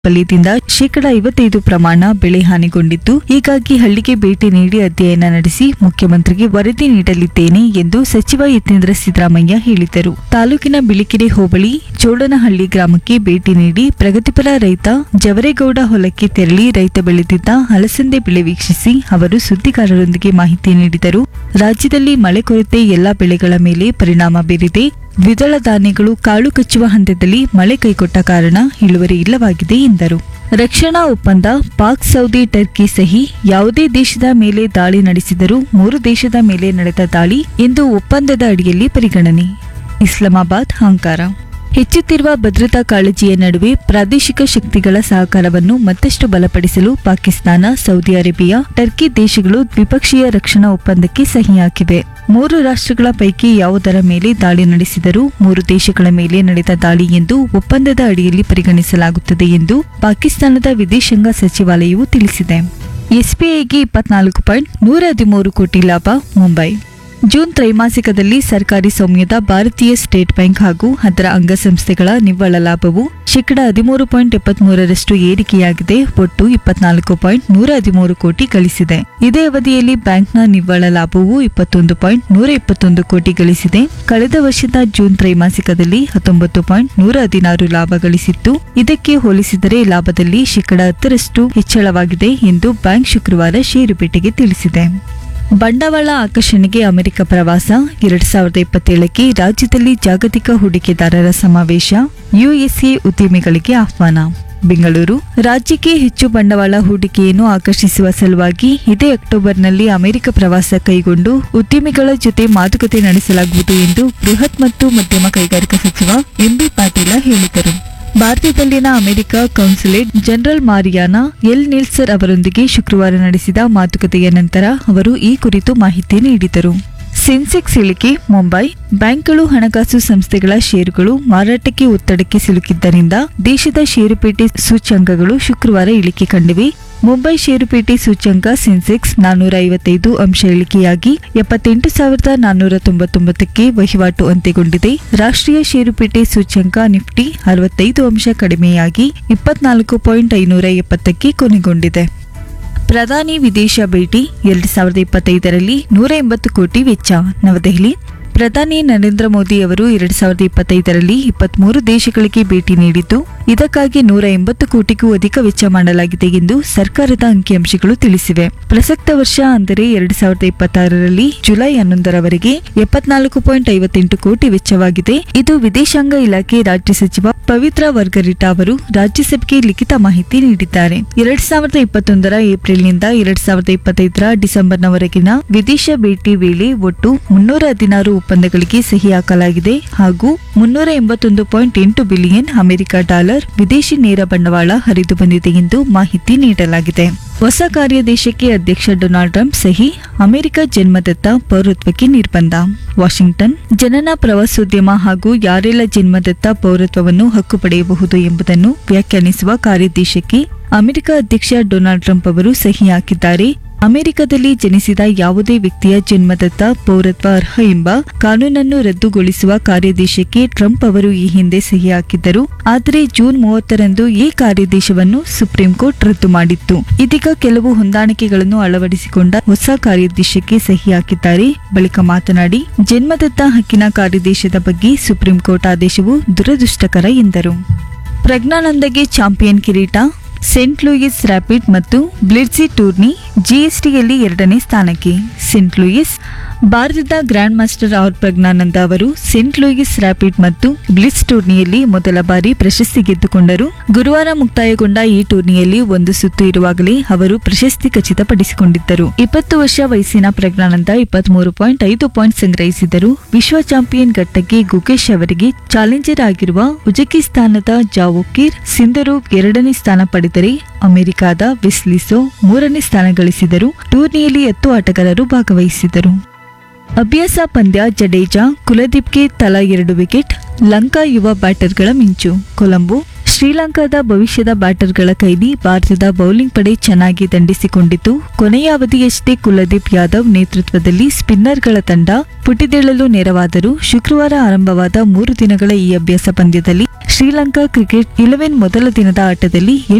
ವಲಯದಿಂದ ಶೇಕಡ ಐವತ್ತೈದು ಪ್ರಮಾಣ ಬೆಳೆ ಹಾನಿಗೊಂಡಿದ್ದು ಹೀಗಾಗಿ ಹಳ್ಳಿಗೆ ಭೇಟಿ ನೀಡಿ ಅಧ್ಯಯನ ನಡೆಸಿ ಮುಖ್ಯಮಂತ್ರಿಗೆ ವರದಿ ನೀಡಲಿದ್ದೇನೆ ಎಂದು ಸಚಿವ ಯತೀಂದ್ರ ಸಿದ್ದರಾಮಯ್ಯ ಹೇಳಿದರು ತಾಲೂಕಿನ ಬಿಳಿಕೆರೆ ಹೋಬಳಿ ಚೋಡನಹಳ್ಳಿ ಗ್ರಾಮಕ್ಕೆ ಭೇಟಿ ನೀಡಿ ಪ್ರಗತಿಪರ ರೈತ ಜವರೇಗೌಡ ಹೊಲಕ್ಕೆ ತೆರಳಿ ರೈತ ಬೆಳೆದಿದ್ದ ಅಲಸಂದೆ ಬೆಳೆ ವೀಕ್ಷಿಸಿ ಅವರು ಸುದ್ದಿಗಾರರೊಂದಿಗೆ ಮಾಹಿತಿ ನೀಡಿದರು ರಾಜ್ಯದಲ್ಲಿ ಮಳೆ ಕೊರತೆ ಎಲ್ಲಾ ಬೆಳೆಗಳ ಮೇಲೆ ಪರಿಣಾಮ ಬೀರಿದೆ ದ್ವಿದಳ ಧಾನ್ಯಗಳು ಕಾಳು ಕಚ್ಚುವ ಹಂತದಲ್ಲಿ ಮಳೆ ಕೈಕೊಟ್ಟ ಕಾರಣ ಇಳುವರಿ ಇಲ್ಲವಾಗಿದೆ ಎಂದರು ರಕ್ಷಣಾ ಒಪ್ಪಂದ ಪಾಕ್ ಸೌದಿ ಟರ್ಕಿ ಸಹಿ ಯಾವುದೇ ದೇಶದ ಮೇಲೆ ದಾಳಿ ನಡೆಸಿದರೂ ಮೂರು ದೇಶದ ಮೇಲೆ ನಡೆದ ದಾಳಿ ಎಂದು ಒಪ್ಪಂದದ ಅಡಿಯಲ್ಲಿ ಪರಿಗಣನೆ ಇಸ್ಲಾಮಾಬಾದ್ ಅಹಂಕಾರ ಹೆಚ್ಚುತ್ತಿರುವ ಭದ್ರತಾ ಕಾಳಜಿಯ ನಡುವೆ ಪ್ರಾದೇಶಿಕ ಶಕ್ತಿಗಳ ಸಹಕಾರವನ್ನು ಮತ್ತಷ್ಟು ಬಲಪಡಿಸಲು ಪಾಕಿಸ್ತಾನ ಸೌದಿ ಅರೇಬಿಯಾ ಟರ್ಕಿ ದೇಶಗಳು ದ್ವಿಪಕ್ಷೀಯ ರಕ್ಷಣಾ ಒಪ್ಪಂದಕ್ಕೆ ಸಹಿ ಹಾಕಿವೆ ಮೂರು ರಾಷ್ಟ್ರಗಳ ಪೈಕಿ ಯಾವುದರ ಮೇಲೆ ದಾಳಿ ನಡೆಸಿದರೂ ಮೂರು ದೇಶಗಳ ಮೇಲೆ ನಡೆದ ದಾಳಿ ಎಂದು ಒಪ್ಪಂದದ ಅಡಿಯಲ್ಲಿ ಪರಿಗಣಿಸಲಾಗುತ್ತದೆ ಎಂದು ಪಾಕಿಸ್ತಾನದ ವಿದೇಶಾಂಗ ಸಚಿವಾಲಯವು ತಿಳಿಸಿದೆ ಎಸ್ಬಿಐಗೆ ಇಪ್ಪತ್ನಾಲ್ಕು ಪಾಯಿಂಟ್ ನೂರ ಹದಿಮೂರು ಕೋಟಿ ಲಾಭ ಮುಂಬೈ ಜೂನ್ ತ್ರೈಮಾಸಿಕದಲ್ಲಿ ಸರ್ಕಾರಿ ಸ್ವಾಮ್ಯದ ಭಾರತೀಯ ಸ್ಟೇಟ್ ಬ್ಯಾಂಕ್ ಹಾಗೂ ಅದರ ಅಂಗಸಂಸ್ಥೆಗಳ ನಿವ್ವಳ ಲಾಭವು ಶೇಕಡ ಹದಿಮೂರು ಪಾಯಿಂಟ್ ಎಪ್ಪತ್ಮೂರರಷ್ಟು ಏರಿಕೆಯಾಗಿದೆ ಒಟ್ಟು ಇಪ್ಪತ್ನಾಲ್ಕು ಪಾಯಿಂಟ್ ನೂರ ಹದಿಮೂರು ಕೋಟಿ ಗಳಿಸಿದೆ ಇದೇ ಅವಧಿಯಲ್ಲಿ ಬ್ಯಾಂಕ್ನ ನಿವ್ವಳ ಲಾಭವು ಇಪ್ಪತ್ತೊಂದು ಪಾಯಿಂಟ್ ನೂರ ಇಪ್ಪತ್ತೊಂದು ಕೋಟಿ ಗಳಿಸಿದೆ ಕಳೆದ ವರ್ಷದ ಜೂನ್ ತ್ರೈಮಾಸಿಕದಲ್ಲಿ ಹತ್ತೊಂಬತ್ತು ಪಾಯಿಂಟ್ ನೂರ ಹದಿನಾರು ಲಾಭ ಗಳಿಸಿತ್ತು ಇದಕ್ಕೆ ಹೋಲಿಸಿದರೆ ಲಾಭದಲ್ಲಿ ಶೇಕಡ ಹತ್ತರಷ್ಟು ಹೆಚ್ಚಳವಾಗಿದೆ ಎಂದು ಬ್ಯಾಂಕ್ ಶುಕ್ರವಾರ ಷೇರುಪೇಟೆಗೆ ತಿಳಿಸಿದೆ ಬಂಡವಾಳ ಆಕರ್ಷಣೆಗೆ ಅಮೆರಿಕ ಪ್ರವಾಸ ಎರಡ್ ಸಾವಿರದ ಇಪ್ಪತ್ತೇಳಕ್ಕೆ ರಾಜ್ಯದಲ್ಲಿ ಜಾಗತಿಕ ಹೂಡಿಕೆದಾರರ ಸಮಾವೇಶ ಯುಎಸ್ಎ ಉದ್ಯಮಿಗಳಿಗೆ ಆಹ್ವಾನ ಬೆಂಗಳೂರು ರಾಜ್ಯಕ್ಕೆ ಹೆಚ್ಚು ಬಂಡವಾಳ ಹೂಡಿಕೆಯನ್ನು ಆಕರ್ಷಿಸುವ ಸಲುವಾಗಿ ಇದೇ ಅಕ್ಟೋಬರ್ನಲ್ಲಿ ಅಮೆರಿಕ ಪ್ರವಾಸ ಕೈಗೊಂಡು ಉದ್ಯಮಿಗಳ ಜೊತೆ ಮಾತುಕತೆ ನಡೆಸಲಾಗುವುದು ಎಂದು ಬೃಹತ್ ಮತ್ತು ಮಧ್ಯಮ ಕೈಗಾರಿಕಾ ಸಚಿವ ಎಂಬಿ ಪಾಟೀಲ ಹೇಳಿದರು ಭಾರತದಲ್ಲಿನ America consulate general Mariana L ನಿಲ್ಸರ್ ಅವರೊಂದಿಗೆ ಶುಕ್ರವಾರ ನಡೆಸಿದ ಮಾತುಕತೆಯ ನಂತರ ಅವರು ಈ ಕುರಿತು ಮಾಹಿತಿ ನೀಡಿದರು ಸೆನ್ಸೆಕ್ಸ್ ಇಳಿಕೆ ಮುಂಬೈ ಬ್ಯಾಂಕ್ಗಳು ಹಣಕಾಸು ಸಂಸ್ಥೆಗಳ ಷೇರುಗಳು ಮಾರಾಟಕ್ಕೆ ಒತ್ತಡಕ್ಕೆ ಸಿಲುಕಿದ್ದರಿಂದ ದೇಶದ ಷೇರುಪೇಟೆ ಸೂಚ್ಯಂಕಗಳು ಶುಕ್ರವಾರ ಇಳಿಕೆ ಕಂಡಿವೆ ಮುಂಬೈ ಷೇರುಪೇಟೆ ಸೂಚ್ಯಂಕ ಸೆನ್ಸೆಕ್ಸ್ ನಾನ್ನೂರ ಐವತ್ತೈದು ಅಂಶ ಇಳಿಕೆಯಾಗಿ ಎಪ್ಪತ್ತೆಂಟು ಸಾವಿರದ ನಾನ್ನೂರ ತೊಂಬತ್ತೊಂಬತ್ತಕ್ಕೆ ವಹಿವಾಟು ಅಂತ್ಯಗೊಂಡಿದೆ ರಾಷ್ಟ್ರೀಯ ಷೇರುಪೇಟೆ ಸೂಚ್ಯಂಕ ನಿಫ್ಟಿ ಅರವತ್ತೈದು ಅಂಶ ಕಡಿಮೆಯಾಗಿ ಇಪ್ಪತ್ನಾಲ್ಕು ಪಾಯಿಂಟ್ ಐನೂರ ಎಪ್ಪತ್ತಕ್ಕೆ ಕೊನೆಗೊಂಡಿದೆ ಪ್ರಧಾನಿ ವಿದೇಶ ಭೇಟಿ ಎರಡ್ ಸಾವಿರದ ಇಪ್ಪತ್ತೈದರಲ್ಲಿ ನೂರ ಎಂಬತ್ತು ಕೋಟಿ ವೆಚ್ಚ ನವದೆಹಲಿ ಪ್ರಧಾನಿ ನರೇಂದ್ರ ಮೋದಿ ಅವರು ಎರಡ್ ಸಾವಿರದ ಇಪ್ಪತ್ತೈದರಲ್ಲಿ ಇಪ್ಪತ್ಮೂರು ದೇಶಗಳಿಗೆ ಭೇಟಿ ನೀಡಿದ್ದು ಇದಕ್ಕಾಗಿ ನೂರ ಎಂಬತ್ತು ಕೋಟಿಗೂ ಅಧಿಕ ವೆಚ್ಚ ಮಾಡಲಾಗಿದೆ ಎಂದು ಸರ್ಕಾರದ ಅಂಕಿಅಂಶಗಳು ತಿಳಿಸಿವೆ ಪ್ರಸಕ್ತ ವರ್ಷ ಅಂದರೆ ಎರಡ್ ಸಾವಿರದ ಇಪ್ಪತ್ತಾರರಲ್ಲಿ ಜುಲೈ ಹನ್ನೊಂದರವರೆಗೆ ಎಪ್ಪತ್ನಾಲ್ಕು ಪಾಯಿಂಟ್ ಐವತ್ತೆಂಟು ಕೋಟಿ ವೆಚ್ಚವಾಗಿದೆ ಇದು ವಿದೇಶಾಂಗ ಇಲಾಖೆ ರಾಜ್ಯ ಸಚಿವ ಪವಿತ್ರ ವರ್ಗರಿಟಾ ಅವರು ರಾಜ್ಯಸಭೆಗೆ ಲಿಖಿತ ಮಾಹಿತಿ ನೀಡಿದ್ದಾರೆ ಎರಡ್ ಸಾವಿರದ ಇಪ್ಪತ್ತೊಂದರ ಏಪ್ರಿಲ್ನಿಂದ ಎರಡ್ ಸಾವಿರದ ಇಪ್ಪತ್ತೈದರ ಡಿಸೆಂಬರ್ನವರೆಗಿನ ವಿದೇಶ ಭೇಟಿ ವೇಳೆ ಒಟ್ಟು ಮುನ್ನೂರ ಹದಿನಾರು ಒಪ್ಪಂದಗಳಿಗೆ ಸಹಿ ಹಾಕಲಾಗಿದೆ ಹಾಗೂ ಮುನ್ನೂರ ಎಂಬತ್ತೊಂದು ಪಾಯಿಂಟ್ ಎಂಟು ಬಿಲಿಯನ್ ಅಮೆರಿಕ ಡಾಲರ್ ವಿದೇಶಿ ನೇರ ಬಂಡವಾಳ ಹರಿದು ಬಂದಿದೆ ಎಂದು ಮಾಹಿತಿ ನೀಡಲಾಗಿದೆ ಹೊಸ ಕಾರ್ಯಾದೇಶಕ್ಕೆ ಅಧ್ಯಕ್ಷ ಡೊನಾಲ್ಡ್ ಟ್ರಂಪ್ ಸಹಿ ಅಮೆರಿಕ ಜನ್ಮದತ್ತ ಪೌರತ್ವಕ್ಕೆ ನಿರ್ಬಂಧ ವಾಷಿಂಗ್ಟನ್ ಜನನ ಪ್ರವಾಸೋದ್ಯಮ ಹಾಗೂ ಯಾರೆಲ್ಲ ಜನ್ಮದತ್ತ ಪೌರತ್ವವನ್ನು ಹಕ್ಕು ಪಡೆಯಬಹುದು ಎಂಬುದನ್ನು ವ್ಯಾಖ್ಯಾನಿಸುವ ಕಾರ್ಯಾದೇಶಕ್ಕೆ ಅಮೆರಿಕ ಅಧ್ಯಕ್ಷ ಡೊನಾಲ್ಡ್ ಟ್ರಂಪ್ ಅವರು ಸಹಿ ಹಾಕಿದ್ದಾರೆ ಅಮೆರಿಕದಲ್ಲಿ ಜನಿಸಿದ ಯಾವುದೇ ವ್ಯಕ್ತಿಯ ಜನ್ಮದತ್ತ ಪೌರತ್ವ ಅರ್ಹ ಎಂಬ ಕಾನೂನನ್ನು ರದ್ದುಗೊಳಿಸುವ ಕಾರ್ಯಾದೇಶಕ್ಕೆ ಟ್ರಂಪ್ ಅವರು ಈ ಹಿಂದೆ ಸಹಿ ಹಾಕಿದ್ದರು ಆದರೆ ಜೂನ್ ಮೂವತ್ತರಂದು ಈ ಕಾರ್ಯಾದೇಶವನ್ನು ಸುಪ್ರೀಂ ಕೋರ್ಟ್ ರದ್ದು ಮಾಡಿತ್ತು ಇದೀಗ ಕೆಲವು ಹೊಂದಾಣಿಕೆಗಳನ್ನು ಅಳವಡಿಸಿಕೊಂಡ ಹೊಸ ಕಾರ್ಯಾದೇಶಕ್ಕೆ ಸಹಿ ಹಾಕಿದ್ದಾರೆ ಬಳಿಕ ಮಾತನಾಡಿ ಜನ್ಮದತ್ತ ಹಕ್ಕಿನ ಕಾರ್ಯಾದೇಶದ ಬಗ್ಗೆ ಸುಪ್ರೀಂ ಕೋರ್ಟ್ ಆದೇಶವು ದುರದೃಷ್ಟಕರ ಎಂದರು ಪ್ರಜ್ಞಾನಂದಗೆ ಚಾಂಪಿಯನ್ ಕಿರೀಟ ಸೆಂಟ್ ಲೂಯಿಸ್ ರ್ಯಾಪಿಡ್ ಮತ್ತು ಬ್ಲಿಡ್ಸಿ ಟೂರ್ನಿ ಜಿಎಸ್ಟಿಯಲ್ಲಿ ಎರಡನೇ ಸ್ಥಾನಕ್ಕೆ ಸೆಂಟ್ ಲೂಯಿಸ್ ಭಾರತದ ಗ್ರ್ಯಾಂಡ್ ಮಾಸ್ಟರ್ ಆರ್ ಪ್ರಜ್ಞಾನಂದ ಅವರು ಸೆಂಟ್ ಲೂಯಿಸ್ ರ್ಯಾಪಿಡ್ ಮತ್ತು ಬ್ಲಿಟ್ಸ್ ಟೂರ್ನಿಯಲ್ಲಿ ಮೊದಲ ಬಾರಿ ಪ್ರಶಸ್ತಿ ಗೆದ್ದುಕೊಂಡರು ಗುರುವಾರ ಮುಕ್ತಾಯಗೊಂಡ ಈ ಟೂರ್ನಿಯಲ್ಲಿ ಒಂದು ಸುತ್ತು ಇರುವಾಗಲೇ ಅವರು ಪ್ರಶಸ್ತಿ ಖಚಿತಪಡಿಸಿಕೊಂಡಿದ್ದರು ಇಪ್ಪತ್ತು ವರ್ಷ ವಯಸ್ಸಿನ ಪ್ರಜ್ಞಾನಂದ ಇಪ್ಪತ್ಮೂರು ಪಾಯಿಂಟ್ ಐದು ಪಾಯಿಂಟ್ ಸಂಗ್ರಹಿಸಿದರು ವಿಶ್ವ ಚಾಂಪಿಯನ್ ಘಟ್ಟಕ್ಕೆ ಗುಕೇಶ್ ಅವರಿಗೆ ಚಾಲೆಂಜರ್ ಆಗಿರುವ ಉಜ್ಬೆಕಿಸ್ತಾನದ ಜಾವೋಕಿರ್ ಸಿಂಧರು ಎರಡನೇ ಸ್ಥಾನ ಪಡೆದರೆ ಅಮೆರಿಕದ ವಿಸ್ಲಿಸೋ ಮೂರನೇ ಸ್ಥಾನ ಗಳಿಸಿದರು ಟೂರ್ನಿಯಲ್ಲಿ ಹತ್ತು ಆಟಗಾರರು ಭಾಗವಹಿಸಿದರು ಅಭ್ಯಾಸ ಪಂದ್ಯ ಜಡೇಜಾ ಕುಲದೀಪ್ಗೆ ತಲಾ ಎರಡು ವಿಕೆಟ್ ಲಂಕಾ ಯುವ ಬ್ಯಾಟರ್ಗಳ ಮಿಂಚು ಕೊಲಂಬೋ ಶ್ರೀಲಂಕಾದ ಭವಿಷ್ಯದ ಬ್ಯಾಟರ್ಗಳ ಕೈದಿ ಭಾರತದ ಬೌಲಿಂಗ್ ಪಡೆ ಚೆನ್ನಾಗಿ ದಂಡಿಸಿಕೊಂಡಿತು ಕೊನೆಯ ಅವಧಿಯಷ್ಟೇ ಕುಲದೀಪ್ ಯಾದವ್ ನೇತೃತ್ವದಲ್ಲಿ ಸ್ಪಿನ್ನರ್ಗಳ ತಂಡ ಪುಟಿದೇಳಲು ನೆರವಾದರು ಶುಕ್ರವಾರ ಆರಂಭವಾದ ಮೂರು ದಿನಗಳ ಈ ಅಭ್ಯಾಸ ಪಂದ್ಯದಲ್ಲಿ ಶ್ರೀಲಂಕಾ ಕ್ರಿಕೆಟ್ ಇಲೆವೆನ್ ಮೊದಲ ದಿನದ ಆಟದಲ್ಲಿ